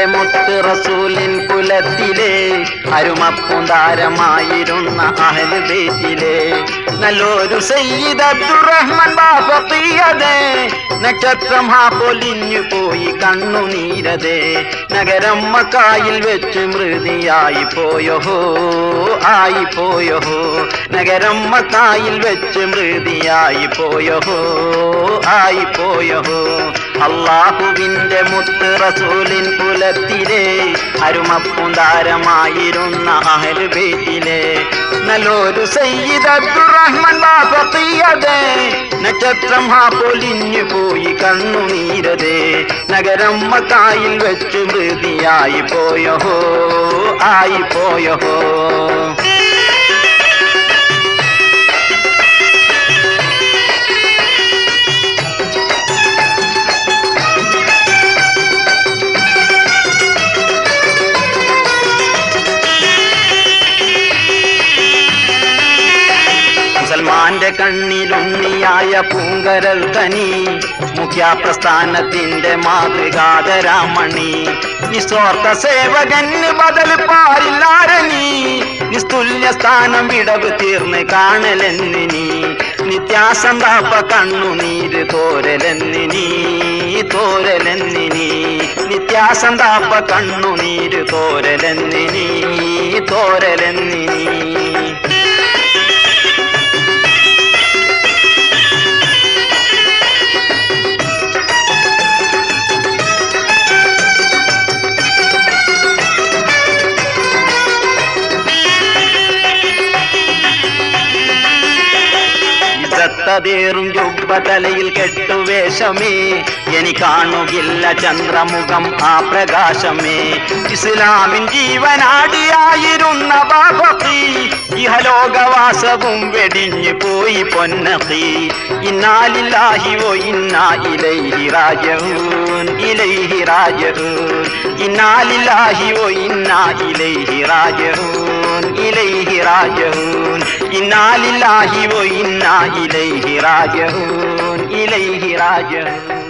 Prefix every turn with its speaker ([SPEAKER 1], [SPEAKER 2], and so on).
[SPEAKER 1] മുത്ത് റസൂലിൻ കുലത്തിലെ അരുമപ്പുന്താരമായിരുന്ന അഹല് ബേറ്റിലെ നല്ലൊരു സയ്യിദ് അബ്ദുറഹ്മാൻ ബാഫിയതേ നക്ഷത്രം ഹാ പൊലിഞ്ഞു പോയി കണ്ണുനീരതേ നഗരം മക്കായിൽ വെച്ച് മൃതിയായി പോയോ ആയി പോയോ നഗരം മക്കായിൽ വെച്ച് മൃതിയായി പോയോ ആയി പോയോ അള്ളാഹുവിന്റെ മുത്ത് റസൂലിൻ കുലത്തിലെ അരുമപ്പുന്താരമായിരുന്ന അഹല് ബേറ്റിലെ നല്ലൊരു സയ്യിദ് അബ്ദുറഹ്മാൻ ബാഫിയതേ നക്ഷത്രം ഹാ പൊലിഞ്ഞു പോയി കണ്ണുനീരതേ നഗരം മക്കായിൽ വെച്ച് മൃതിയായി പോയോ ആയി പോയോ മുസൽമാന്റെ കണ്ണിലുണ്ണിയായ പൂങ്കരൽ കനി മുഖ്യപ്രസ്ഥാനത്തിന്റെ മാതൃകാതരാമണി നിസ്വാർത്ഥ സേവകന് ബദൽ പാരില്ലാരനീ നിസ്തുല്യ സ്ഥാനം വിടവ് തീർന്ന് കാണലെന്നിനി നിത്യാസന്താപ കണ്ണുനീര് തോരലെന്നിനി തോരലെന്നിനി നിത്യാസന്താപ കണ്ണുനീര് തോരലെന്നിനി തോരലെന്നിനി ഇസത്തതേറും ജുബ്ബ തലയിൽ കെട്ടുവേഷമേ എനി കാണുകില്ല ചന്ദ്രമുഖം ആ പ്രകാശമേ ഇസ്ലാമിൻ ജീവനാടിയായിരുന്ന ബാബി ഇഹലോകവാസവും വെടിഞ്ഞു പോയി പൊന്നഹി ഇന്നാലില്ലാഹി ഓ ഇന്നാ ഇലൈഹി റാജഊൻ ഇലൈഹി റാജഊൻ ഇന്നാലില്ലാഹി ഓ ഇന്നാ ഇലൈഹി റാജഊൻ ഇലൈഹി റാജഊൻ ഇന്നാലില്ലാഹി ഓ ഇന്നാ ഇലൈഹി റാജഊൻ ഇലൈഹി റാജഊൻ